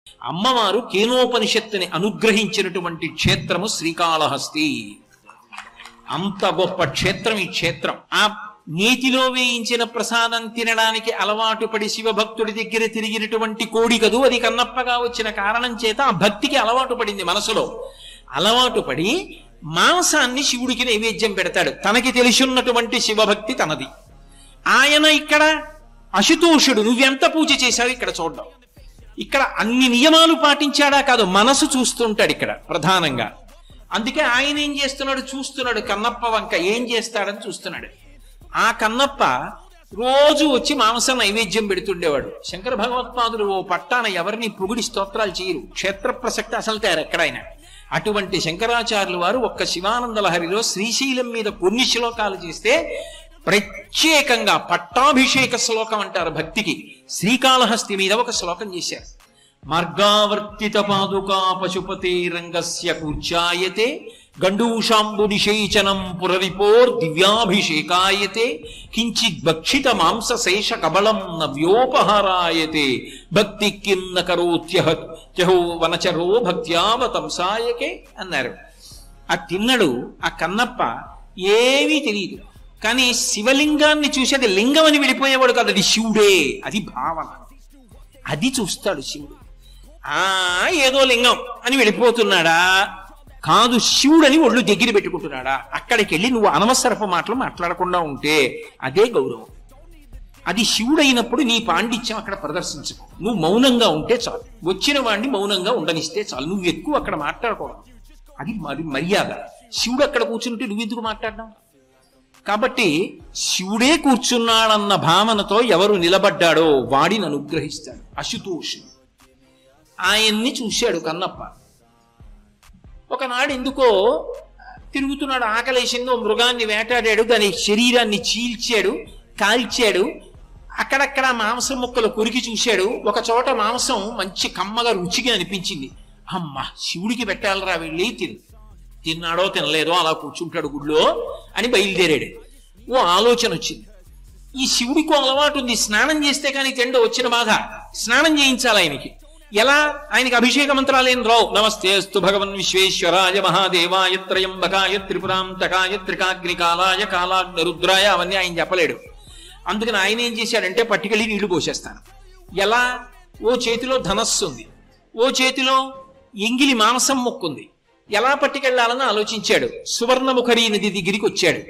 అమ్మవారు కేనోపనిషత్తుని అనుగ్రహించినటువంటి క్షేత్రము శ్రీకాళహస్తి అంత గొప్ప క్షేత్రం ఈ క్షేత్రం ఆ నేతిలో వేయించిన ప్రసాదం తినడానికి అలవాటు పడి శివభక్తుడి దగ్గర తిరిగినటువంటి కోడి కదూ అది కన్నప్పగా వచ్చిన కారణం చేత ఆ భక్తికి అలవాటు పడింది మనసులో అలవాటు పడి మాంసాన్ని శివుడికి నైవేద్యం పెడతాడు తనకి తెలిసిన్నటువంటి శివభక్తి తనది ఆయన ఇక్కడ అశుతోషుడు నువ్వెంత పూజ చేశావు ఇక్కడ చూడ్డం ఇక్కడ అన్ని నియమాలు పాటించాడా కాదు మనసు చూస్తుంటాడు ఇక్కడ ప్రధానంగా అందుకే ఆయన ఏం చేస్తున్నాడు చూస్తున్నాడు కన్నప్ప వంక ఏం చేస్తాడని చూస్తున్నాడు ఆ కన్నప్ప రోజు వచ్చి మాంసం నైవేద్యం పెడుతుండేవాడు శంకర భగవత్పాదులు ఓ పట్టాన ఎవరిని పొగిడి స్తోత్రాలు చేయరు క్షేత్ర ప్రసక్తి అసలు తేరు ఎక్కడైనా అటువంటి శంకరాచార్యులు వారు ఒక్క శివానంద లహరిలో శ్రీశైలం మీద కొన్ని శ్లోకాలు చేస్తే ప్రత్యేకంగా పట్టాభిషేక శ్లోకం అంటారు భక్తికి శ్రీకాళహస్తి మీద ఒక శ్లోకం చేశారు మార్గావర్తిత పాదుకా పశుపతే రంగస్య కూర్చాయతే గండూషాంబునిషేచనం పురరిపోర్ దివ్యాభిషేకాయతే కించిత్ భక్షిత మాంస శేష కబళం నవ్యోపహారాయతే భక్తి కిన్న కరోత్యహో వనచరో భక్త్యావతంసాయకే అన్నారు ఆ తిన్నడు ఆ కన్నప్ప ఏమీ తెలియదు కానీ శివలింగాన్ని చూసి అది లింగం అని వెళ్ళిపోయేవాడు కాదు అది శివుడే అది భావన అది చూస్తాడు శివుడు ఆ ఏదో లింగం అని వెళ్ళిపోతున్నాడా కాదు శివుడని ఒళ్ళు దగ్గర పెట్టుకుంటున్నాడా అక్కడికి వెళ్ళి నువ్వు అనవసరపు మాటలు మాట్లాడకుండా ఉంటే అదే గౌరవం అది శివుడైనప్పుడు నీ పాండిత్యం అక్కడ ప్రదర్శించుకో నువ్వు మౌనంగా ఉంటే చాలు వచ్చిన వాడిని మౌనంగా ఉండనిస్తే చాలు నువ్వు ఎక్కువ అక్కడ మాట్లాడకూడదు అది మరి మర్యాద శివుడు అక్కడ కూర్చుంటే నువ్వు ఎందుకు మాట్లాడడం కాబట్టి శివుడే కూర్చున్నాడన్న భావనతో ఎవరు నిలబడ్డాడో వాడిని అనుగ్రహిస్తాడు అశుతోషుడు ఆయన్ని చూశాడు కన్నప్ప ఒకనాడు ఎందుకో తిరుగుతున్నాడు ఆకలేసిందో మృగాన్ని వేటాడాడు దాని శరీరాన్ని చీల్చాడు కాల్చాడు అక్కడక్కడ మాంసం ముక్కలు కొరికి చూశాడు ఒక చోట మాంసం మంచి కమ్మగా రుచిగా అనిపించింది అమ్మ శివుడికి పెట్టాలరా వెళ్ళి తిను తిన్నాడో తినలేదో అలా కూర్చుంటాడు గుడిలో అని బయలుదేరాడు ఓ ఆలోచన వచ్చింది ఈ శివుడికి అలవాటు ఉంది స్నానం చేస్తే కానీ తిండ వచ్చిన బాధ స్నానం చేయించాలి ఆయనకి ఎలా ఆయనకి అభిషేక మంత్రాలేం రావు నమస్తేస్తు భగవన్ విశ్వేశ్వరాయ మహాదేవాయ త్రయంబకాయ త్రిపురాంతకాయ త్రికాగ్నికాలాయ కాలాగ్ని రుద్రాయ అవన్నీ ఆయన చెప్పలేడు అందుకని ఆయన ఏం చేశాడంటే పట్టుకెళ్ళి నీళ్లు పోసేస్తాను ఎలా ఓ చేతిలో ధనస్సు ఉంది ఓ చేతిలో ఎంగిలి మాంసం మొక్కుంది ఎలా పట్టుకెళ్లాలని ఆలోచించాడు సువర్ణముఖరి నది దగ్గరికి వచ్చాడు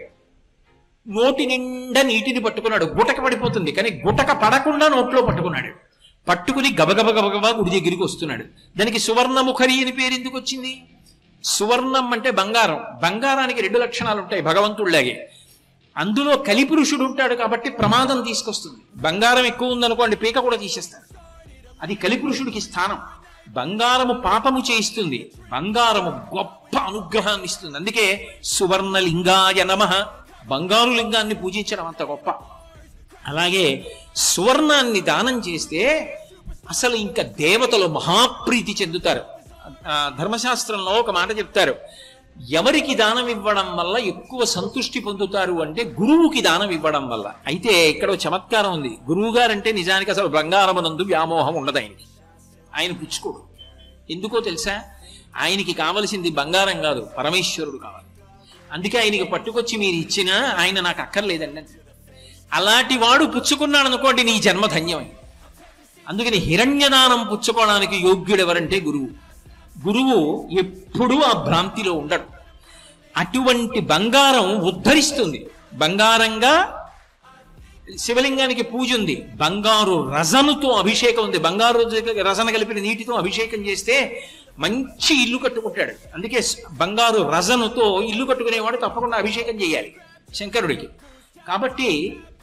నోటి నిండా నీటిని పట్టుకున్నాడు గుటక పడిపోతుంది కానీ గుటక పడకుండా నోట్లో పట్టుకున్నాడు పట్టుకుని గబగబ గబగబా గుడి దగ్గరికి వస్తున్నాడు దానికి సువర్ణముఖరి అని పేరు ఎందుకు వచ్చింది సువర్ణం అంటే బంగారం బంగారానికి రెండు లక్షణాలు ఉంటాయి భగవంతుడిలాగే అందులో కలిపురుషుడు ఉంటాడు కాబట్టి ప్రమాదం తీసుకొస్తుంది బంగారం ఎక్కువ ఉందనుకోండి పీక కూడా తీసేస్తాడు అది కలిపురుషుడికి స్థానం బంగారము పాపము చేయిస్తుంది బంగారము గొప్ప అనుగ్రహాన్ని ఇస్తుంది అందుకే సువర్ణలింగాయ నమ బంగారు లింగాన్ని పూజించడం అంత గొప్ప అలాగే సువర్ణాన్ని దానం చేస్తే అసలు ఇంకా దేవతలు మహాప్రీతి చెందుతారు ఆ, ధర్మశాస్త్రంలో ఒక మాట చెప్తారు ఎవరికి దానం ఇవ్వడం వల్ల ఎక్కువ సంతృష్టి పొందుతారు అంటే గురువుకి దానం ఇవ్వడం వల్ల అయితే ఇక్కడ ఒక చమత్కారం ఉంది గురువు గారంటే నిజానికి అసలు బంగారమునందు వ్యామోహం ఉండదు ఆయనకి ఆయన పుచ్చుకోడు ఎందుకో తెలుసా ఆయనకి కావలసింది బంగారం కాదు పరమేశ్వరుడు కావాలి అందుకే ఆయనకి పట్టుకొచ్చి మీరు ఇచ్చినా ఆయన నాకు అక్కర్లేదండి అంటాడు. అలాంటి వాడు పుచ్చుకున్నాడు అనుకోండి నీ జన్మ ధన్యమై అందుకని హిరణ్యదానం పుచ్చుకోవడానికి యోగ్యుడు ఎవరంటే గురువు గురువు ఎప్పుడూ ఆ భ్రాంతిలో ఉండడు అటువంటి బంగారం ఉద్ధరిస్తుంది బంగారంగా శివలింగానికి పూజ ఉంది బంగారు రజనుతో అభిషేకం ఉంది బంగారు రసన కలిపిన నీటితో అభిషేకం చేస్తే మంచి ఇల్లు కట్టుకుంటాడు అందుకే స్- బంగారు రజనుతో ఇల్లు కట్టుకునేవాడు తప్పకుండా అభిషేకం చేయాలి శంకరుడికి కాబట్టి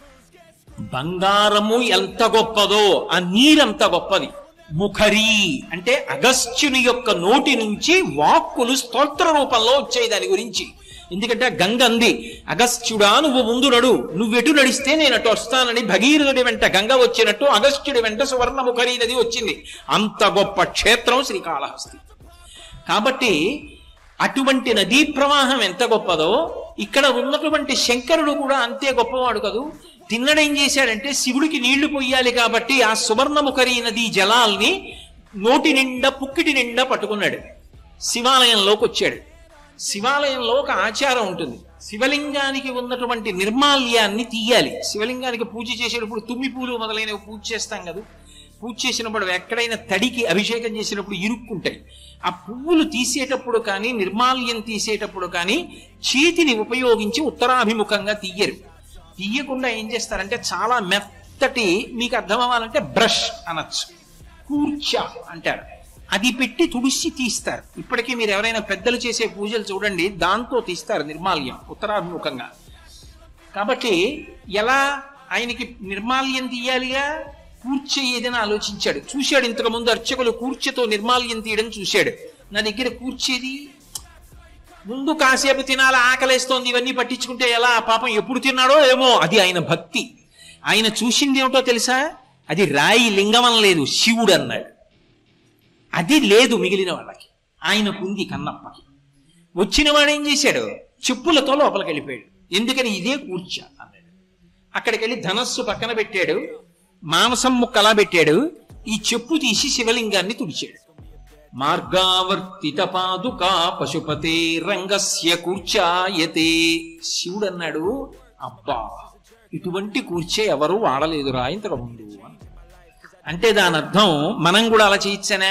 బంగారము ఎంత గొప్పదో ఆ నీరంత గొప్పది ముఖరి అంటే అగస్త్యుని యొక్క నోటి నుంచి వాక్కులు స్తోత్ర రూపంలో వచ్చాయి దాని గురించి ఎందుకంటే ఆ గంగ అంది అగస్త్యుడా నువ్వు ముందు నడు నువ్వెటు నడిస్తే నేను అటు వస్తానని భగీరథుడి వెంట గంగ వచ్చినట్టు అగస్త్యుడి వెంట సువర్ణముఖరి నది వచ్చింది అంత గొప్ప క్షేత్రం శ్రీకాళహస్తి కాబట్టి అటువంటి నదీ ప్రవాహం ఎంత గొప్పదో ఇక్కడ ఉన్నటువంటి శంకరుడు కూడా అంతే గొప్పవాడు కదూ తిన్నడేం చేశాడంటే శివుడికి నీళ్లు పొయ్యాలి కాబట్టి ఆ సువర్ణముఖరి నదీ జలాల్ని నోటి నిండా పుక్కిటి నిండా పట్టుకున్నాడు శివాలయంలోకి వచ్చాడు శివాలయంలో ఒక ఆచారం ఉంటుంది శివలింగానికి ఉన్నటువంటి నిర్మాల్యాన్ని తీయాలి శివలింగానికి పూజ చేసేటప్పుడు తుమ్మి పూలు మొదలైనవి పూజ చేస్తాం కదా పూజ చేసినప్పుడు ఎక్కడైనా తడికి అభిషేకం చేసినప్పుడు ఇరుక్కుంటాయి ఆ పువ్వులు తీసేటప్పుడు కానీ నిర్మాల్యం తీసేటప్పుడు కానీ చేతిని ఉపయోగించి ఉత్తరాభిముఖంగా తీయరు తీయకుండా ఏం చేస్తారంటే చాలా మెత్తటి మీకు అర్థం అవ్వాలంటే బ్రష్ అనొచ్చు కూర్చ అంటారు అది పెట్టి తుడిసి తీస్తారు ఇప్పటికీ మీరు ఎవరైనా పెద్దలు చేసే పూజలు చూడండి దాంతో తీస్తారు నిర్మాల్యం ఉత్తరాభిముఖంగా కాబట్టి ఎలా ఆయనకి నిర్మాల్యం తీయాలిగా కూర్చే ఏదైనా ఆలోచించాడు చూశాడు ఇంతకు ముందు అర్చకులు కూర్చతో నిర్మాల్యం తీయడం చూశాడు నా దగ్గర కూర్చేది ముందు కాసేపు తినాల ఆకలేస్తోంది ఇవన్నీ పట్టించుకుంటే ఎలా పాపం ఎప్పుడు తిన్నాడో ఏమో అది ఆయన భక్తి ఆయన చూసింది ఏమిటో తెలుసా అది రాయి లింగం లేదు శివుడు అన్నాడు అది లేదు మిగిలిన వాళ్ళకి ఆయనకుంది కన్నప్పకి వచ్చిన వాడు ఏం చేశాడు చెప్పులతో లోపలికి వెళ్ళిపోయాడు ఎందుకని ఇదే కూర్చో అన్నాడు అక్కడికి వెళ్ళి ధనస్సు పక్కన పెట్టాడు మాంసం ముక్కలా పెట్టాడు ఈ చెప్పు తీసి శివలింగాన్ని తుడిచాడు మార్గావర్తిత పాదుకా పశుపతే రంగస్య కూర్చాయతే శివుడు అన్నాడు అబ్బా ఇటువంటి కూర్చే ఎవరు వాడలేదురా ఇంతకు ముందు అంటే దాని అర్థం మనం కూడా అలా చేయొచ్చనా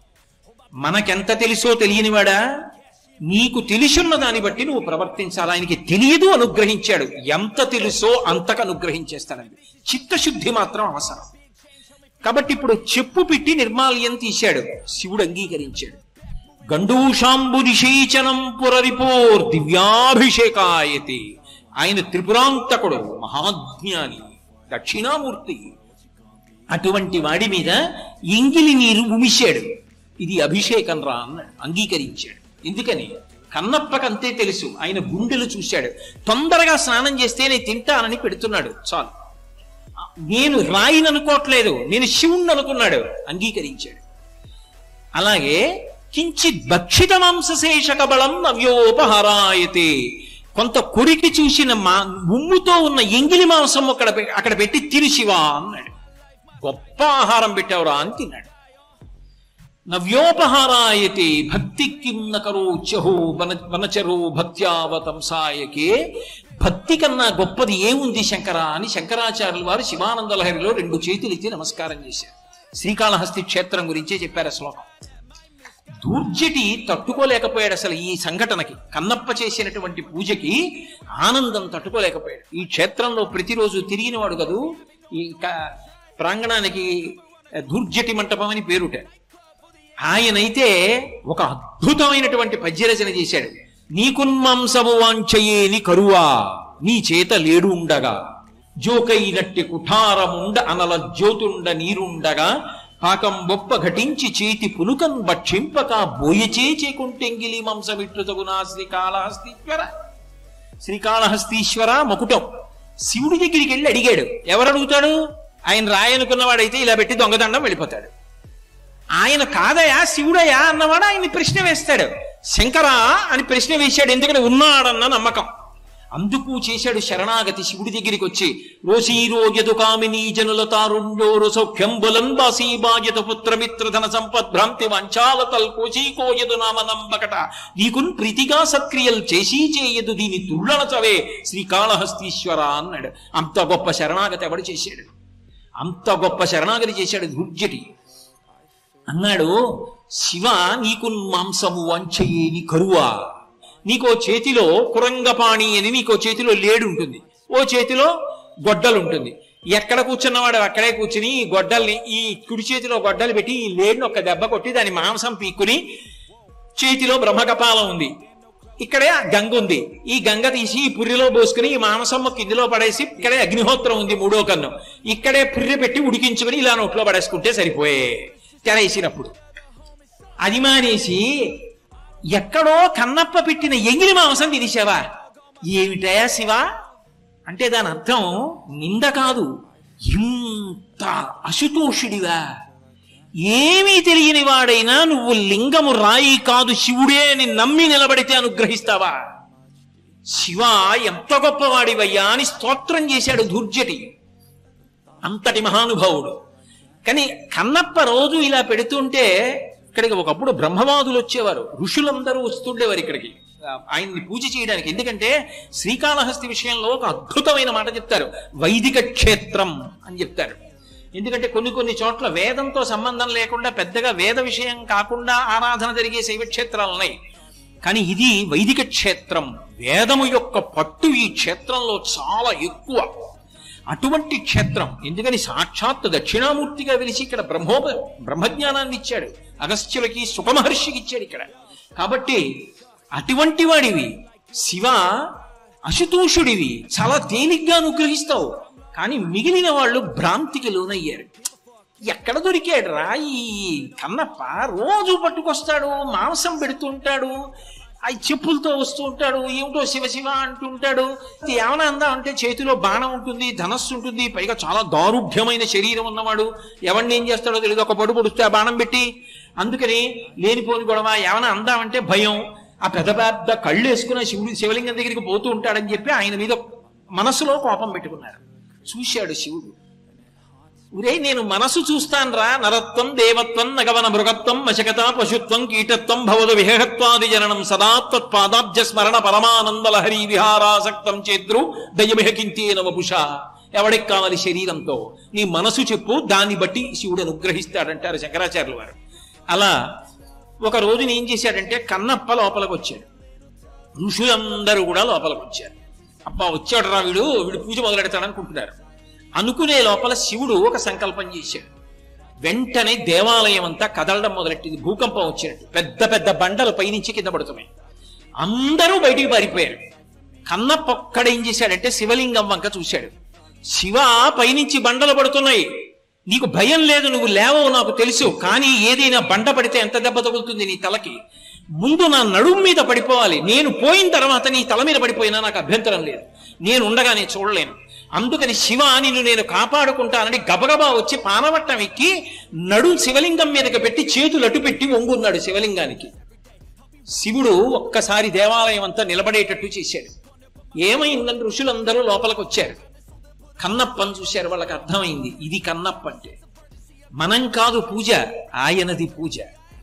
మనకెంత తెలుసో తెలియనివాడా నీకు తెలిసున్న దాన్ని బట్టి నువ్వు ప్రవర్తించాలి ఆయనకి తెలియదు అనుగ్రహించాడు ఎంత తెలుసో అంతకు అనుగ్రహించేస్తాడండి చిత్తశుద్ధి మాత్రం అవసరం కాబట్టి ఇప్పుడు చెప్పు పెట్టి నిర్మాల్యం తీశాడు శివుడు అంగీకరించాడు గండూషాంబు నిషేచనం పురరిపోర్ దివ్యాభిషేకాయతి ఆయన త్రిపురాంతకుడు మహాజ్ఞాని దక్షిణామూర్తి అటువంటి వాడి మీద ఎంగిలి నీరు ఉమిశాడు ఇది అభిషేకం రా అన్నాడు అంగీకరించాడు ఎందుకని కన్నప్పకంతే తెలుసు ఆయన గుండెలు చూశాడు తొందరగా స్నానం చేస్తే నేను తింటానని పెడుతున్నాడు చాలు నేను రాయిని అనుకోవట్లేదు నేను శివుణ్ణి అనుకున్నాడు అంగీకరించాడు అలాగే కించిత్ భక్షిత మాంసశేషక బలం నవ్యోపహారాయతే కొంత కొరికి చూసిన మా ఉమ్ముతో ఉన్న ఎంగిలి మాంసం అక్కడ పె- అక్కడ పెట్టి తిరుశివా అన్నాడు గొప్ప ఆహారం పెట్టావురా అని తిన్నాడు నవ్యోపహారాయతే భక్తి కిన్న కరోచహో వన వనచరో భక్త్యావతంసాయకే భక్తి కన్నా గొప్పది ఏముంది శంకర అని శంకరాచార్యుల వారు శివానంద లహరిలో రెండు చేతులు ఎత్తి నమస్కారం చేశారు శ్రీకాళహస్తి క్షేత్రం గురించే చెప్పారు ఆ శ్లోకం దూర్జటి తట్టుకోలేకపోయాడు అసలు ఈ సంఘటనకి కన్నప్ప చేసినటువంటి పూజకి ఆనందం తట్టుకోలేకపోయాడు ఈ క్షేత్రంలో ప్రతిరోజు తిరిగినవాడు కదూ ఈ క- ప్రాంగణానికి దూర్జటి మంటపం అని పేరుట ఆయనైతే ఒక అద్భుతమైనటువంటి పద్యరచన చేశాడు నీకున్మాంసము వాంఛయేని కరువా నీ చేత లేడు ఉండగా జోకైనట్టి కుఠారముండ అనల జ్యోతుండ నీరుండగా పాకం బొప్ప ఘటించి చేతి పులుకన్ భక్షింపక బోయచే చేకుంటెంగిలి మాంసమిట్లుతగునా శ్రీకాళహస్తీశ్వర శ్రీకాళహస్తీశ్వర మకుటం శివుడి దగ్గరికి వెళ్ళి అడిగాడు ఎవరు అడుగుతాడు ఆయన రాయనుకున్నవాడైతే ఇలా పెట్టి దొంగదండం వెళ్ళిపోతాడు ఆయన కాదయా శివుడయా అన్నవాడు ఆయన్ని ప్రశ్న వేస్తాడు శంకరా అని ప్రశ్న వేశాడు ఎందుకంటే ఉన్నాడన్న నమ్మకం అందుకు చేశాడు శరణాగతి శివుడి దగ్గరికి వచ్చి రోసీరోగ్యతు కామినీ జనుల తారుణ్యోరు సౌఖ్యం బులం బాసీ బాధ్యత పుత్రమిత్ర ధన సంపద్ భ్రాంతి వంచాల తల్కోచీకోయదు నామ నంబకట నీకున్ ప్రీతిగా సత్క్రియలు చేసి చేయదు దీని తుళ్ళనచవే శ్రీకాళహస్తీశ్వర అన్నాడు అంత గొప్ప శరణాగతి ఎవడు చేశాడు అంత గొప్ప శరణాగతి చేశాడు దుర్జటి అన్నాడు శివ నీకు మాంసము వంచయేని కరువా నీకో చేతిలో కురంగపాణి అని నీకో చేతిలో లేడు ఉంటుంది ఓ చేతిలో గొడ్డలు ఉంటుంది ఎక్కడ కూర్చున్నవాడు అక్కడే కూర్చుని ఈ గొడ్డల్ని ఈ కుడి చేతిలో గొడ్డలు పెట్టి ఈ లేడుని ఒక దెబ్బ కొట్టి దాని మాంసం పీక్కుని చేతిలో బ్రహ్మకపాలం ఉంది ఇక్కడే ఆ గంగ ఉంది ఈ గంగ తీసి ఈ పుర్రెలో పోసుకుని ఈ మాంసమ్మ కిందిలో పడేసి ఇక్కడే అగ్నిహోత్రం ఉంది మూడో కన్ను ఇక్కడే పుర్రె పెట్టి ఉడికించుకుని ఇలా నోట్లో పడేసుకుంటే సరిపోయే తెరేసినప్పుడు అది మానేసి ఎక్కడో కన్నప్ప పెట్టిన ఎంగిలి మాంసం తినేసావా ఏమిటయా శివ అంటే దాని అర్థం నింద కాదు ఇంత అశుతోషుడివా ఏమీ తెలియని వాడైనా నువ్వు లింగము రాయి కాదు శివుడే అని నమ్మి నిలబడితే అనుగ్రహిస్తావా శివ ఎంత గొప్పవాడివయ్యా అని స్తోత్రం చేశాడు దుర్జటి అంతటి మహానుభావుడు కానీ కన్నప్ప రోజు ఇలా పెడుతుంటే ఇక్కడికి ఒకప్పుడు బ్రహ్మవాదులు వచ్చేవారు ఋషులందరూ వస్తుండేవారు ఇక్కడికి ఆ, ఆయన్ని పూజ చేయడానికి ఎందుకంటే శ్రీకాళహస్తి విషయంలో ఒక అద్భుతమైన మాట చెప్తారు వైదిక క్షేత్రం అని చెప్తారు ఎందుకంటే కొన్ని కొన్ని చోట్ల వేదంతో సంబంధం లేకుండా పెద్దగా వేద విషయం కాకుండా ఆరాధన జరిగే శైవ క్షేత్రాలు ఉన్నాయి కానీ ఇది వైదిక క్షేత్రం వేదము యొక్క పట్టు ఈ క్షేత్రంలో చాలా ఎక్కువ అటువంటి క్షేత్రం ఎందుకని సాక్షాత్ దక్షిణామూర్తిగా వెలిసి ఇక్కడ బ్రహ్మోప బ్రహ్మజ్ఞానాన్ని ఇచ్చాడు అగస్త్యులకి సుఖమహర్షికి ఇచ్చాడు ఇక్కడ కాబట్టి అటువంటి వాడివి శివ అశుతోషుడివి చాలా తేలిగ్గా అనుగ్రహిస్తావు కానీ మిగిలిన వాళ్ళు భ్రాంతికి లోనయ్యారు ఎక్కడ దొరికాడు రా ఈ కన్నప్ప రోజు పట్టుకొస్తాడు మాంసం పెడుతుంటాడు ఆ చెప్పులతో వస్తూ ఉంటాడు ఏమిటో శివ శివ అంటుంటాడు ఇది ఏమైనా అందా అంటే చేతిలో బాణం ఉంటుంది ధనస్సు ఉంటుంది పైగా చాలా దారుఢ్యమైన శరీరం ఉన్నవాడు ఎవరిని ఏం చేస్తాడో తెలియదు ఒక పడు పొడిస్తే ఆ బాణం పెట్టి అందుకని లేనిపోని గొడవ ఏమైనా అందామంటే భయం ఆ పెద్ద పెద్ద కళ్ళు వేసుకున్న శివుడు శివలింగం దగ్గరికి పోతూ ఉంటాడని చెప్పి ఆయన మీద మనసులో కోపం పెట్టుకున్నారు చూశాడు శివుడు ఉరే నేను మనసు చూస్తాను రా నరత్వం దేవత్వం నగవన మృగత్వం మశకత పశుత్వం కీటత్వం భవద విహత్వాది జననం సదా త్వత్పాదాబ్జ స్మరణ పరమానంద లహరి విహారాసక్తం చేద్రు దయమిహ కింతేన వపుష ఎవడికి కావాలి శరీరంతో నీ మనసు చెప్పు దాన్ని బట్టి శివుడు అనుగ్రహిస్తాడంటారు శంకరాచార్యుల వారు అలా ఒక రోజున ఏం చేశాడంటే కన్నప్ప లోపలికి వచ్చాడు ఋషులందరూ కూడా లోపలికి వచ్చారు అబ్బా వచ్చాడు రా వీడు వీడు పూజ మొదలెడతాడు అనుకుంటున్నారు అనుకునే లోపల శివుడు ఒక సంకల్పం చేశాడు వెంటనే దేవాలయం అంతా కదలడం మొదలెట్టింది భూకంపం వచ్చినట్టు పెద్ద పెద్ద బండలు పైనుంచి కింద పడుతున్నాయి అందరూ బయటికి పారిపోయారు కన్నప్ప ఒక్కడేం చేశాడంటే శివలింగం వంక చూశాడు శివ పైనుంచి బండలు పడుతున్నాయి నీకు భయం లేదు నువ్వు లేవవు నాకు తెలుసు కానీ ఏదైనా బండ పడితే ఎంత దెబ్బ తగులుతుంది నీ తలకి ముందు నా నడుము మీద పడిపోవాలి నేను పోయిన తర్వాత నీ తల మీద పడిపోయినా నాకు అభ్యంతరం లేదు నేను ఉండగానే చూడలేను అందుకని శివ నిన్ను నేను కాపాడుకుంటానని గబగబా వచ్చి పానవట్టం ఎక్కి నడుం శివలింగం మీదకి పెట్టి చేతులు అటు పెట్టి వంగున్నాడు శివలింగానికి శివుడు ఒక్కసారి దేవాలయం అంతా నిలబడేటట్టు చేశాడు ఏమైందని ఋషులందరూ లోపలికి వచ్చారు కన్నప్పని చూశారు వాళ్ళకి అర్థమైంది ఇది కన్నప్ప అంటే మనం కాదు పూజ ఆయనది పూజ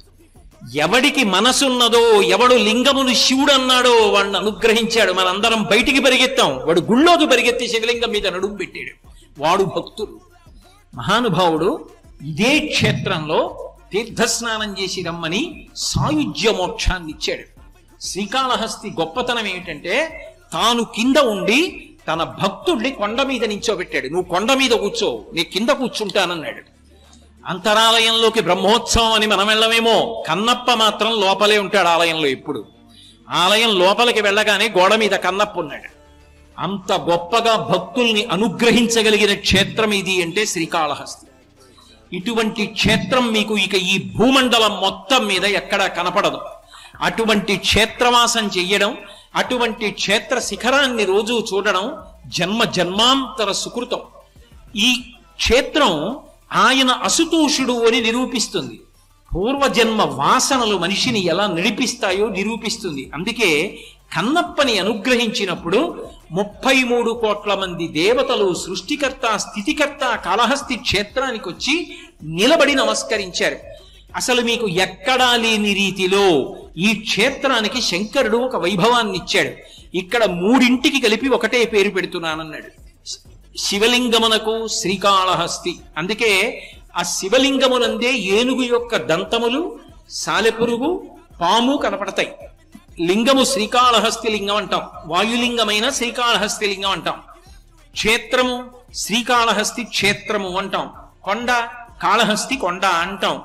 ఎవడికి మనసున్నదో ఎవడు లింగమును శివుడు అన్నాడో వాడిని అనుగ్రహించాడు మనందరం బయటికి పరిగెత్తాం వాడు గుళ్ళోకి పరిగెత్తి శివలింగం మీద నడుము పెట్టాడు వాడు భక్తుడు మహానుభావుడు ఇదే క్షేత్రంలో తీర్థస్నానం చేసి రమ్మని సాయుజ్య మోక్షాన్ని ఇచ్చాడు శ్రీకాళహస్తి గొప్పతనం ఏమిటంటే తాను కింద ఉండి తన భక్తుడిని కొండ మీద నించోబెట్టాడు నువ్వు కొండ మీద కూర్చో నీ కింద కూర్చుంటానన్నాడు అంతరాలయంలోకి బ్రహ్మోత్సవం అని మనం వెళ్ళమేమో కన్నప్ప మాత్రం లోపలే ఉంటాడు ఆలయంలో ఎప్పుడు ఆలయం లోపలికి వెళ్ళగానే గోడ మీద కన్నప్ప ఉన్నాడు అంత గొప్పగా భక్తుల్ని అనుగ్రహించగలిగిన క్షేత్రం ఇది అంటే శ్రీకాళహస్తి ఇటువంటి క్షేత్రం మీకు ఇక ఈ భూమండలం మొత్తం మీద ఎక్కడా కనపడదు అటువంటి క్షేత్రవాసం చెయ్యడం అటువంటి క్షేత్ర శిఖరాన్ని రోజు చూడడం జన్మ జన్మాంతర సుకృతం ఈ క్షేత్రం ఆయన అసుతోషుడు అని నిరూపిస్తుంది పూర్వజన్మ వాసనలు మనిషిని ఎలా నడిపిస్తాయో నిరూపిస్తుంది అందుకే కన్నప్పని అనుగ్రహించినప్పుడు ముప్పై మూడు కోట్ల మంది దేవతలు సృష్టికర్త స్థితికర్త కాళహస్తి క్షేత్రానికి వచ్చి నిలబడి నమస్కరించారు అసలు మీకు ఎక్కడా లేని రీతిలో ఈ క్షేత్రానికి శంకరుడు ఒక వైభవాన్ని ఇచ్చాడు ఇక్కడ మూడింటికి కలిపి ఒకటే పేరు పెడుతున్నానన్నాడు శివలింగమునకు శ్రీకాళహస్తి అందుకే ఆ శివలింగమునందే ఏనుగు యొక్క దంతములు సాలెపురుగు పాము కనపడతాయి లింగము శ్రీకాళహస్తి లింగం అంటాం వాయులింగమైన శ్రీకాళహస్తి లింగం అంటాం క్షేత్రము శ్రీకాళహస్తి క్షేత్రము అంటాం కొండ కాళహస్తి కొండ అంటాం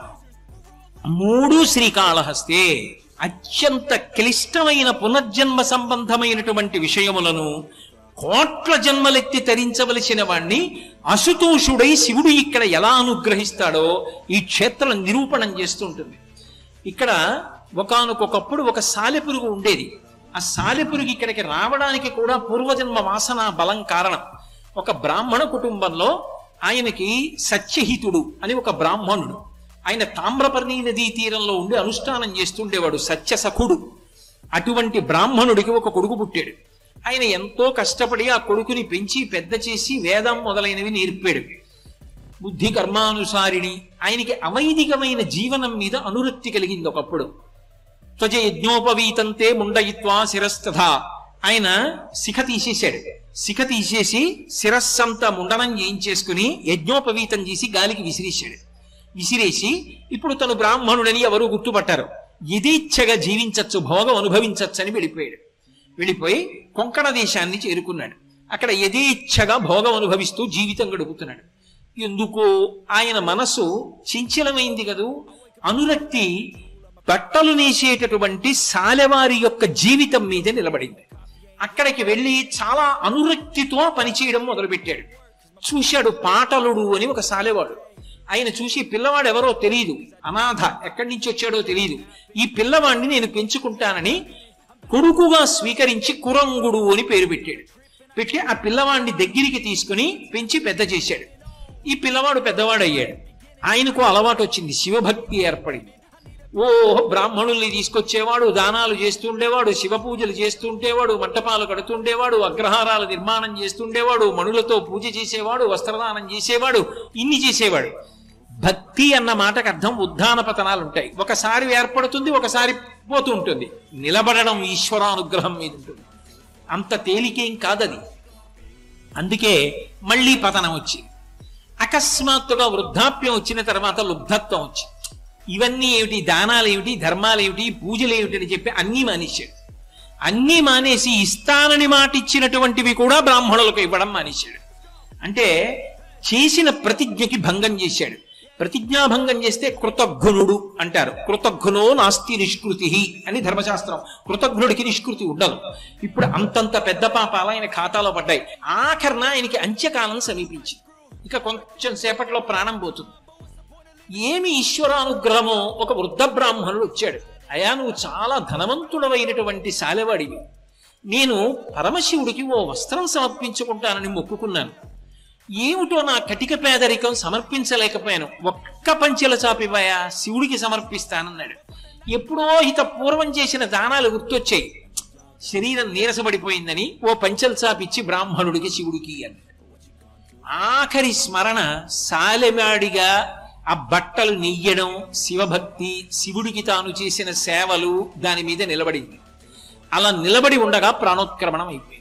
మూడు శ్రీకాళహస్తే అత్యంత క్లిష్టమైన పునర్జన్మ సంబంధమైనటువంటి విషయములను కోట్ల జన్మలెత్తి తరించవలసిన వాణ్ణి అసుతోషుడై శివుడు ఇక్కడ ఎలా అనుగ్రహిస్తాడో ఈ క్షేత్రం నిరూపణం చేస్తుంటుంది ఇక్కడ ఒకానొకప్పుడు ఒక సాలెపురుగు ఉండేది ఆ సాలెపురుగు ఇక్కడికి రావడానికి కూడా పూర్వజన్మ వాసన బలం కారణం ఒక బ్రాహ్మణ కుటుంబంలో ఆయనకి సత్యహితుడు అని ఒక బ్రాహ్మణుడు ఆయన తామ్రపర్ణి నదీ తీరంలో ఉండి అనుష్ఠానం చేస్తుండేవాడు సత్యసఖుడు అటువంటి బ్రాహ్మణుడికి ఒక కొడుకు పుట్టాడు ఆయన ఎంతో కష్టపడి ఆ కొడుకుని పెంచి పెద్ద చేసి వేదం మొదలైనవి నేర్పాడు బుద్ధి కర్మానుసారిణి ఆయనకి అవైదికమైన జీవనం మీద అనురక్తి కలిగింది ఒకప్పుడు త్వజ యజ్ఞోపవీతంతే ముండయిత్వా శిరస్తథ ఆయన శిఖ తీసేశాడు శిఖ తీసేసి శిరస్సంతా ముండనం చేయించేసుకుని యజ్ఞోపవీతం చేసి గాలికి విసిరేశాడు విసిరేసి ఇప్పుడు తను బ్రాహ్మణుడని ఎవరు గుర్తుపట్టారు యథేచ్ఛగా జీవించచ్చు భోగం అనుభవించచ్చు అని వెళ్ళిపోయాడు వెళ్ళిపోయి కొంకణ దేశాన్ని చేరుకున్నాడు అక్కడ యథేచ్ఛగా భోగం అనుభవిస్తూ జీవితం గడుపుతున్నాడు ఎందుకో ఆయన మనసు చంచలమైంది కదూ అనురక్తి బట్టలు నేసేటటువంటి సాలెవారి యొక్క జీవితం మీద నిలబడింది అక్కడికి వెళ్ళి చాలా అనురక్తితో పనిచేయడం మొదలుపెట్టాడు చూశాడు పాటలుడు అని ఒక సాలెవాడు ఆయన చూసి పిల్లవాడు ఎవరో తెలియదు అనాథ ఎక్కడి నుంచి వచ్చాడో తెలియదు ఈ పిల్లవాడిని నేను పెంచుకుంటానని కొడుకుగా స్వీకరించి కురంగుడు అని పేరు పెట్టాడు పెట్టి ఆ పిల్లవాడిని దగ్గరికి తీసుకుని పెంచి పెద్ద చేశాడు ఈ పిల్లవాడు పెద్దవాడు అయ్యాడు ఆయనకు అలవాటు వచ్చింది శివభక్తి ఏర్పడింది ఓ బ్రాహ్మణుల్ని తీసుకొచ్చేవాడు దానాలు చేస్తుండేవాడు శివ పూజలు చేస్తుండేవాడు మంటపాలు కడుతుండేవాడు అగ్రహారాలు నిర్మాణం చేస్తుండేవాడు మణులతో పూజ చేసేవాడు వస్త్రదానం చేసేవాడు ఇన్ని చేసేవాడు భక్తి అన్న మాటకు అర్థం ఉద్ధాన పతనాలు ఉంటాయి ఒకసారి ఏర్పడుతుంది ఒకసారి పోతూ ఉంటుంది నిలబడడం ఈశ్వరానుగ్రహం మీద ఉంటుంది అంత తేలికేం కాదది అందుకే మళ్ళీ పతనం వచ్చింది అకస్మాత్తుగా వృద్ధాప్యం వచ్చిన తర్వాత లుబ్ధత్వం వచ్చింది ఇవన్నీ ఏమిటి దానాలు ఏమిటి ధర్మాలు ఏమిటి పూజలు ఏమిటి అని చెప్పి అన్నీ మానేశాడు అన్నీ మానేసి ఇస్తానని మాట ఇచ్చినటువంటివి కూడా బ్రాహ్మణులకు ఇవ్వడం మానేశాడు అంటే చేసిన ప్రతిజ్ఞకి భంగం చేశాడు ప్రతిజ్ఞాభంగం చేస్తే కృతఘ్నుడు అంటారు కృతఘ్నో నాస్తి నిష్కృతి అని ధర్మశాస్త్రం కృతఘ్నుడికి నిష్కృతి ఉండదు ఇప్పుడు అంతంత పెద్ద పాపాలు ఆయన ఖాతాలో పడ్డాయి ఆఖరణ ఆయనకి అంత్యకాలం సమీపించింది ఇక కొంచెం సేపట్లో ప్రాణం పోతుంది ఏమి ఈశ్వరానుగ్రహమో ఒక వృద్ధ బ్రాహ్మణుడు వచ్చాడు అయా నువ్వు చాలా ధనవంతుడమైనటువంటి శాలవాడివి నేను పరమశివుడికి ఓ వస్త్రం సమర్పించుకుంటానని మొక్కుకున్నాను ఏమిటో నా కటిక పేదరికం సమర్పించలేకపోయాను ఒక్క పంచెల చాపివయా శివుడికి సమర్పిస్తానన్నాడు ఎప్పుడో హిత పూర్వం చేసిన దానాలు గుర్తొచ్చాయి శరీరం నీరసపడిపోయిందని ఓ పంచెల చాపిచ్చి బ్రాహ్మణుడికి శివుడికి అన్నాడు ఆఖరి స్మరణ సాలెమాడిగా ఆ బట్టలు నెయ్యడం శివభక్తి శివుడికి తాను చేసిన సేవలు దాని మీద నిలబడింది అలా నిలబడి ఉండగా ప్రాణోత్క్రమణం అయిపోయింది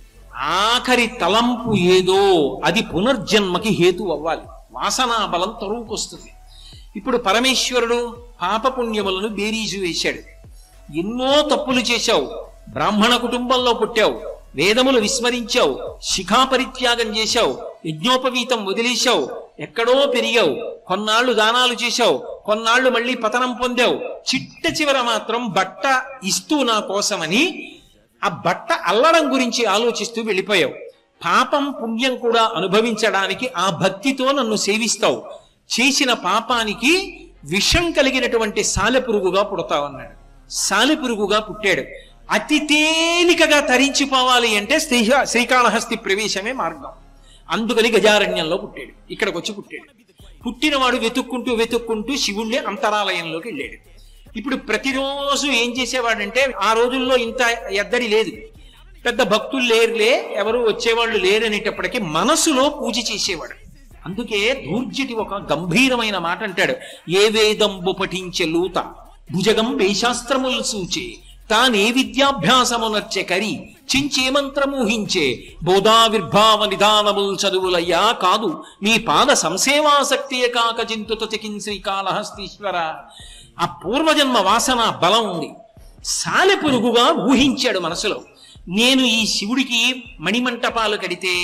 ఆఖరి తలంపు ఏదో అది పునర్జన్మకి హేతు అవ్వాలి వాసనా బలం తరువుకొస్తుంది ఇప్పుడు పరమేశ్వరుడు పాపపుణ్యములను బేరీజు వేశాడు ఎన్నో తప్పులు చేశావు బ్రాహ్మణ కుటుంబంలో పుట్టావు వేదములు విస్మరించావు శిఖా పరిత్యాగం చేశావు యజ్ఞోపవీతం వదిలేశావు ఎక్కడో పెరిగావు కొన్నాళ్లు దానాలు చేశావు కొన్నాళ్లు మళ్ళీ పతనం పొందావు చిట్ట చివర మాత్రం బట్ట ఇస్తూ నా కోసమని ఆ బట్ట అల్లడం గురించి ఆలోచిస్తూ వెళ్ళిపోయావు పాపం పుణ్యం కూడా అనుభవించడానికి ఆ భక్తితో నన్ను సేవిస్తావు చేసిన పాపానికి విషం కలిగినటువంటి సాలెపురుగుగా పుడతావన్నాడు సాలెపురుగుగా పుట్టాడు అతి తేలికగా తరించిపోవాలి అంటే శ్రీ శ్రీకాళహస్తి ప్రవేశమే మార్గం అందుకని గజారణ్యంలో పుట్టాడు ఇక్కడికి వచ్చి పుట్టాడు పుట్టినవాడు వెతుక్కుంటూ వెతుక్కుంటూ శివుణ్ణి అంతరాలయంలోకి వెళ్ళాడు ఇప్పుడు ప్రతిరోజు ఏం చేసేవాడంటే ఆ రోజుల్లో ఇంత ఎద్దడి లేదు పెద్ద భక్తులు లేరులే ఎవరు వచ్చేవాళ్ళు లేరనేటప్పటికీ మనసులో పూజ చేసేవాడు అందుకే దూర్జటి ఒక గంభీరమైన మాట అంటాడు ఏ వేదంబు పఠించే లూత భుజగం వేశాస్త్రములు సూచే తానే విద్యాభ్యాసమునర్చె కరి చించే మంత్రమూహించే బోధావిర్భావ నిదానముల్ చదువులయ్యా కాదు మీ పాద సంసేవాసక్తియే కాక చింతుత చికిన్ శ్రీకాళహస్తీశ్వర ఆ పూర్వజన్మ వాసన బలం ఉంది సాలె పురుగుగా ఊహించాడు మనసులో నేను ఈ శివుడికి మణిమంటపాలు కడితే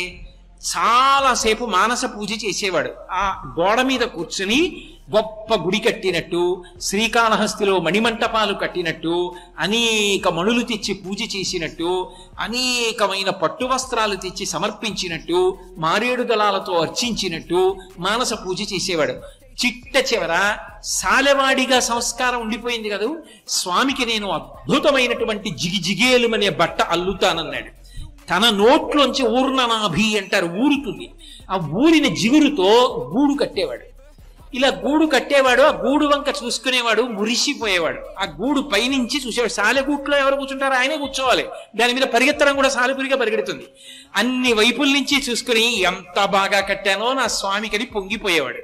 చాలాసేపు మానస పూజ చేసేవాడు ఆ గోడ మీద కూర్చుని గొప్ప గుడి కట్టినట్టు శ్రీకాళహస్తిలో మణిమంటపాలు కట్టినట్టు అనేక మణులు తెచ్చి పూజ చేసినట్టు అనేకమైన పట్టు వస్త్రాలు తెచ్చి సమర్పించినట్టు మారేడు దళాలతో అర్చించినట్టు మానస పూజ చేసేవాడు చిట్ట చివర సాలెవాడిగా సంస్కారం ఉండిపోయింది కదూ స్వామికి నేను అద్భుతమైనటువంటి జిగి జిగేలుమనే బట్ట అల్లుతానన్నాడు తన నోట్లోంచి ఊర్ణనాభి అంటారు ఊరుతుంది ఆ ఊరిన జిగురుతో గూడు కట్టేవాడు ఇలా గూడు కట్టేవాడు ఆ గూడు వంక చూసుకునేవాడు మురిసిపోయేవాడు ఆ గూడు పైనుంచి చూసేవాడు సాలెగూట్లో ఎవరు కూర్చుంటారో ఆయనే కూర్చోవాలి దాని మీద పరిగెత్తడం కూడా సాలెపురిగా పరిగెడుతుంది అన్ని వైపుల నుంచి చూసుకుని ఎంత బాగా కట్టానో నా స్వామికని పొంగిపోయేవాడు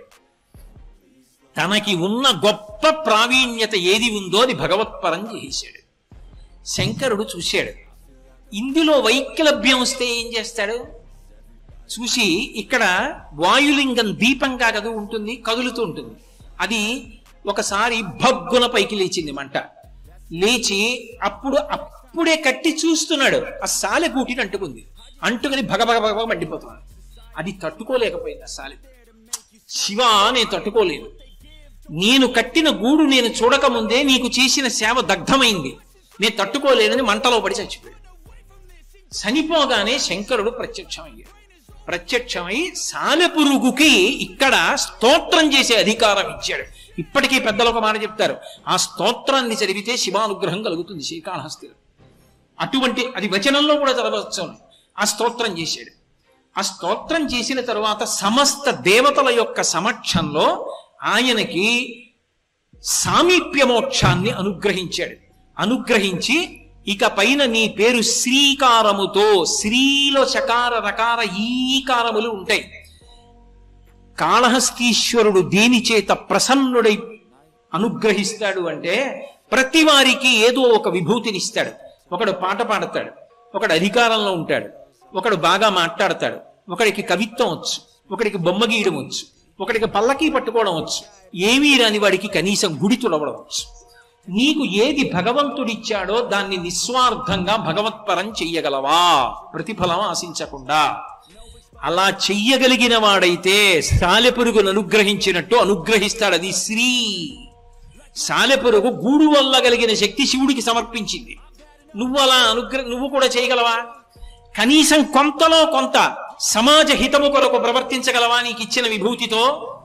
తనకి ఉన్న గొప్ప ప్రావీణ్యత ఏది ఉందో అది భగవత్పరం చేశాడు శంకరుడు చూశాడు ఇందులో వైక్లభ్యం వస్తే ఏం చేస్తాడు చూసి ఇక్కడ వాయులింగం దీపంగా కదు ఉంటుంది కదులుతూ ఉంటుంది అది ఒకసారి భగ్గున పైకి లేచింది మంట లేచి అప్పుడు అప్పుడే కట్టి చూస్తున్నాడు ఆ సాలె కూటిని అంటుకుంది అంటుకుని భగభగ భగభగ మండిపోతున్నాడు అది తట్టుకోలేకపోయింది ఆ సాలె శివ నేను తట్టుకోలేను నేను కట్టిన గూడు నేను చూడకముందే నీకు చేసిన సేవ దగ్ధమైంది నేను తట్టుకోలేనని మంటలో పడి చచ్చిపోయాడు చనిపోగానే శంకరుడు ప్రత్యక్షమయ్యాడు ప్రత్యక్షమై సాలెపురుగుకి ఇక్కడ స్తోత్రం చేసే అధికారం ఇచ్చాడు ఇప్పటికీ పెద్దలు ఒక మాట చెప్తారు ఆ స్తోత్రాన్ని చదివితే శివానుగ్రహం కలుగుతుంది శ్రీకాళహస్తిలో అటువంటి అది వచనంలో కూడా చదవచ్చు ఆ స్తోత్రం చేశాడు ఆ స్తోత్రం చేసిన తరువాత సమస్త దేవతల యొక్క సమక్షంలో ఆయనకి సామీప్య మోక్షాన్ని అనుగ్రహించాడు అనుగ్రహించి ఇక పైన నీ పేరు శ్రీకారముతో శ్రీలో చకార రకార ఈకారములు ఉంటాయి కాళహస్తీశ్వరుడు దేని చేత ప్రసన్నుడై అనుగ్రహిస్తాడు అంటే ప్రతి వారికి ఏదో ఒక విభూతినిస్తాడు ఒకడు పాట పాడతాడు ఒకడు అధికారంలో ఉంటాడు ఒకడు బాగా మాట్లాడతాడు ఒకడికి కవిత్వం వచ్చు ఒకడికి బొమ్మ గీయడం వచ్చు ఒకడికి పల్లకీ పట్టుకోవడం వచ్చు ఏమీ రాని వాడికి కనీసం గుడి తుడవడం వచ్చు నీకు ఏది భగవంతుడిచ్చాడో దాన్ని నిస్వార్థంగా భగవత్పరం చెయ్యగలవా ప్రతిఫలం ఆశించకుండా అలా చెయ్యగలిగిన వాడైతే సాలెపురుగును అనుగ్రహించినట్టు అనుగ్రహిస్తాడు అది శ్రీ సాలెపురుగు గూడు వల్ల కలిగిన శక్తి శివుడికి సమర్పించింది నువ్వు అలా అనుగ్రహ నువ్వు కూడా చేయగలవా కనీసం కొంతలో కొంత సమాజ హితము కొరకు ప్రవర్తించగలవా నీకు ఇచ్చిన విభూతితో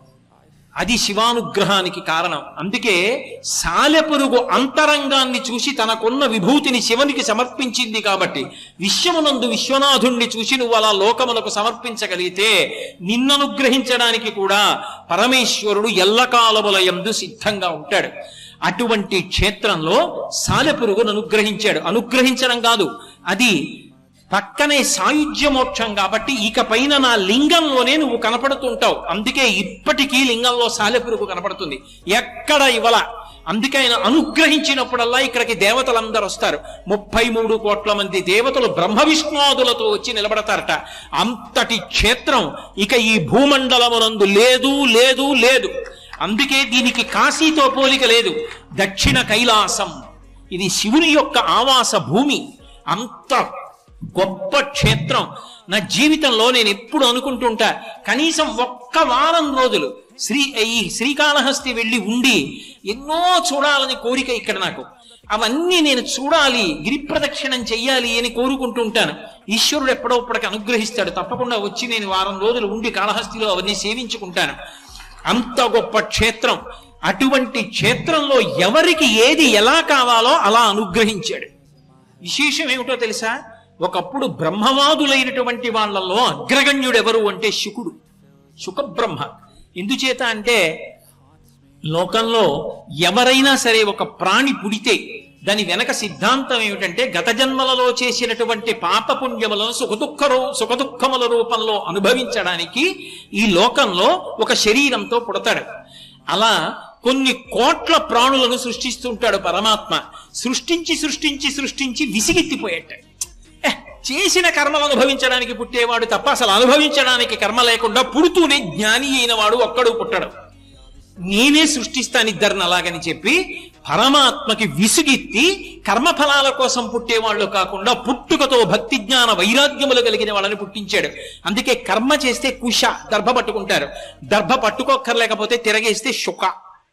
అది శివానుగ్రహానికి కారణం అందుకే సాలెపురుగు అంతరంగాన్ని చూసి తనకున్న విభూతిని శివునికి సమర్పించింది కాబట్టి విశ్వమునందు విశ్వనాథుణ్ణి చూసి నువ్వు అలా లోకములకు సమర్పించగలిగితే నిన్ననుగ్రహించడానికి కూడా పరమేశ్వరుడు ఎల్లకాలముల యందు సిద్ధంగా ఉంటాడు అటువంటి క్షేత్రంలో సాలెపురుగును అనుగ్రహించాడు అనుగ్రహించడం కాదు అది పక్కనే సాయుధ్య మోక్షం కాబట్టి ఇక పైన నా లింగంలోనే నువ్వు కనపడుతుంటావు అందుకే ఇప్పటికీ లింగంలో సాలెపురుగు కనపడుతుంది ఎక్కడ ఇవల అందుకే ఆయన అనుగ్రహించినప్పుడల్లా ఇక్కడికి దేవతలందరూ వస్తారు ముప్పై మూడు కోట్ల మంది దేవతలు బ్రహ్మ విష్ణువాదులతో వచ్చి నిలబడతారట అంతటి క్షేత్రం ఇక ఈ భూమండలమునందు లేదు లేదు లేదు అందుకే దీనికి కాశీతో పోలిక లేదు దక్షిణ కైలాసం ఇది శివుని యొక్క ఆవాస భూమి అంత గొప్ప క్షేత్రం నా జీవితంలో నేను ఎప్పుడు అనుకుంటుంటా కనీసం ఒక్క వారం రోజులు శ్రీ ఈ శ్రీకాళహస్తి వెళ్ళి ఉండి ఎన్నో చూడాలని కోరిక ఇక్కడ నాకు అవన్నీ నేను చూడాలి గిరి ప్రదక్షిణం చెయ్యాలి అని కోరుకుంటుంటాను ఈశ్వరుడు ఎప్పుడోప్పటికి అనుగ్రహిస్తాడు తప్పకుండా వచ్చి నేను వారం రోజులు ఉండి కాళహస్తిలో అవన్నీ సేవించుకుంటాను అంత గొప్ప క్షేత్రం అటువంటి క్షేత్రంలో ఎవరికి ఏది ఎలా కావాలో అలా అనుగ్రహించాడు విశేషం ఏమిటో తెలుసా ఒకప్పుడు బ్రహ్మవాదులైనటువంటి వాళ్ళల్లో అగ్రగణ్యుడు ఎవరు అంటే శుకుడు శుకబ్రహ్మ ఎందుచేత అంటే లోకంలో ఎవరైనా సరే ఒక ప్రాణి పుడితే దాని వెనక సిద్ధాంతం ఏమిటంటే గత జన్మలలో చేసినటువంటి పాపపుణ్యములను సుఖదుఖ సుఖదుఖముల రూపంలో అనుభవించడానికి ఈ లోకంలో ఒక శరీరంతో పుడతాడు అలా కొన్ని కోట్ల ప్రాణులను సృష్టిస్తుంటాడు పరమాత్మ సృష్టించి సృష్టించి సృష్టించి విసిగెత్తిపోయేట "ఎహ్, చేసిన కర్మలు అనుభవించడానికి పుట్టేవాడు తప్ప అసలు అనుభవించడానికి కర్మ లేకుండా పుడుతూనే జ్ఞాని అయిన వాడు ఒక్కడు పుట్టడు నేనే సృష్టిస్తాను ఇద్దరిని అలాగని చెప్పి పరమాత్మకి విసుగెత్తి కర్మఫలాల కోసం పుట్టేవాళ్ళు కాకుండా పుట్టుకతో భక్తి జ్ఞాన వైరాగ్యములు కలిగిన వాళ్ళని పుట్టించాడు అందుకే కర్మ చేస్తే కుష దర్భ పట్టుకుంటారు దర్భ పట్టుకోక్కర్లేకపోతే తిరగేస్తే శుక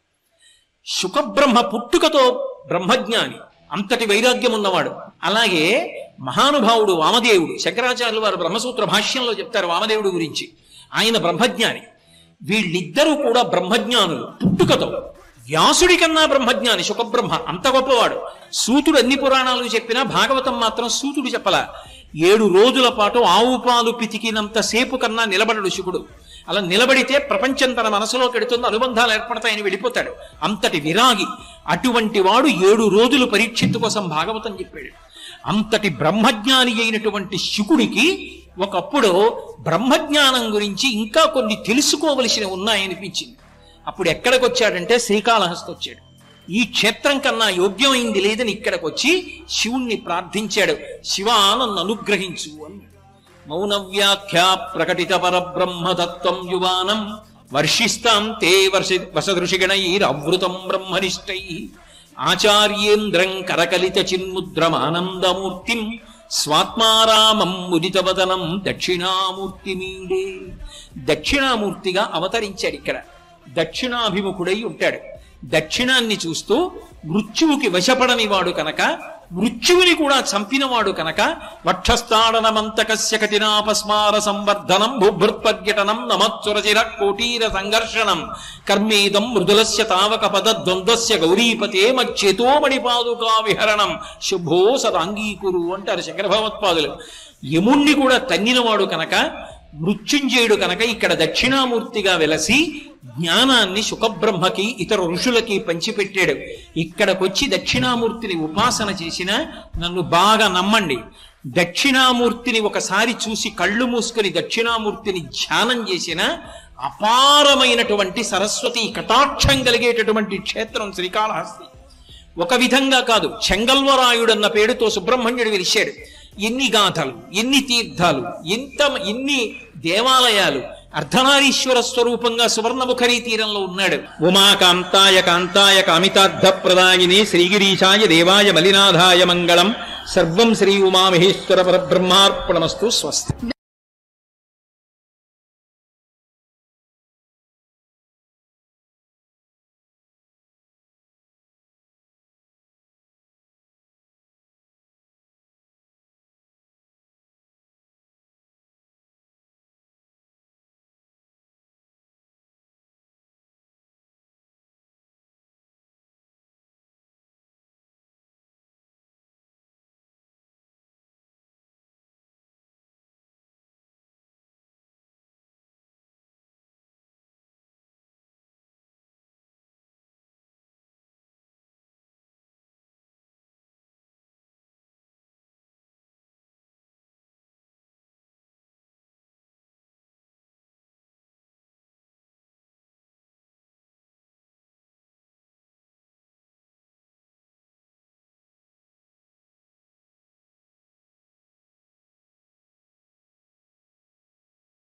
శుకబ్రహ్మ పుట్టుకతో బ్రహ్మజ్ఞాని అంతటి వైరాగ్యం ఉన్నవాడు అలాగే మహానుభావుడు వామదేవుడు శంకరాచార్యులు వారు బ్రహ్మసూత్ర భాష్యంలో చెప్తారు వామదేవుడు గురించి ఆయన బ్రహ్మజ్ఞాని వీళ్ళిద్దరూ కూడా బ్రహ్మజ్ఞానులు పుట్టుకతో వ్యాసుడి కన్నా బ్రహ్మజ్ఞాని శుకబ్రహ్మ అంత గొప్పవాడు సూతుడు అన్ని పురాణాలు చెప్పినా భాగవతం మాత్రం సూతుడు చెప్పల ఏడు రోజుల పాటు ఆవు పాలు పితికినంత సేపు కన్నా నిలబడడు శుకుడు అలా నిలబడితే ప్రపంచం తన మనసులోకి వెడుతుంది అనుబంధాలు ఏర్పడతాయని వెళ్ళిపోతాడు అంతటి విరాగి అటువంటి వాడు ఏడు రోజులు పరీక్షిత్తు కోసం భాగవతం చెప్పాడు అంతటి బ్రహ్మజ్ఞాని అయినటువంటి శుకుడికి ఒకప్పుడు బ్రహ్మజ్ఞానం గురించి ఇంకా కొన్ని తెలుసుకోవలసినవి ఉన్నాయనిపించింది అప్పుడు ఎక్కడికి వచ్చాడంటే శ్రీకాళహస్తి వచ్చాడు ఈ క్షేత్రం కన్నా యోగ్యమైంది లేదని ఇక్కడికి వచ్చి శివుణ్ణి ప్రార్థించాడు శివ నన్ను అనుగ్రహించు అన్నాడు మౌన వ్యాఖ్యా ప్రకటిత పరబ్రహ్మతత్వం యువానం వర్షిస్తాం తే వర్ష వసదృషిగణైరవృతం బ్రహ్మనిష్టై ఆచార్యేంద్రం కరకలిత చిన్ముద్రమానందమూర్తిం స్వాత్మారామం ముదితవదనం దక్షిణామూర్తిమీడే దక్షిణామూర్తిగా అవతరించాడు ఇక్కడ దక్షిణాభిముఖుడై ఉంటాడు దక్షిణాన్ని చూస్తూ మృత్యువుకి వశపడని వాడు కనుక మృత్యువుని కూడా చంపినవాడు కనుక వక్షస్థాడనమంతకస్య కఠినాపస్మార సంవర్ధనం బుభృత్పర్యటనం నమత్సురచిర కోటీర సంఘర్షణం కర్మేదం మృదులస్య తావక పద ద్వంద్వస్య గౌరీపతే మచ్చేతో మణిపాదుకా విహరణం శుభో సదాంగీకురు అంటారు శంకర భగవత్పాదులు యముణ్ణి కూడా తన్నినవాడు కనుక మృత్యుంజయుడు కనుక ఇక్కడ దక్షిణామూర్తిగా వెలసి జ్ఞానాన్ని సుఖబ్రహ్మకి ఇతర ఋషులకి పంచిపెట్టాడు ఇక్కడికొచ్చి దక్షిణామూర్తిని ఉపాసన చేసిన నన్ను బాగా నమ్మండి దక్షిణామూర్తిని ఒకసారి చూసి కళ్ళు మూసుకొని దక్షిణామూర్తిని ధ్యానం చేసిన అపారమైనటువంటి సరస్వతి కటాక్షం కలిగేటటువంటి క్షేత్రం శ్రీకాళహస్తి ఒక విధంగా కాదు చెంగల్వరాయుడన్న పేరుతో సుబ్రహ్మణ్యుడు వెలిశాడు ఎన్ని గాథలు ఎన్ని తీర్థాలు ఎంత ఎన్ని దేవాలయాలు అర్ధనారీశ్వర స్వరూపంగా సువర్ణముఖరీ తీరంలో ఉన్నాడు ఉమాకాంతాయ కాంతాయ కామితార్థ ప్రదాయిని శ్రీగిరీశాయ దేవాయ మలినాథాయ మంగళం సర్వం శ్రీ ఉమామహేశ్వర పరబ్రహ్మార్పణమస్తు స్వస్తి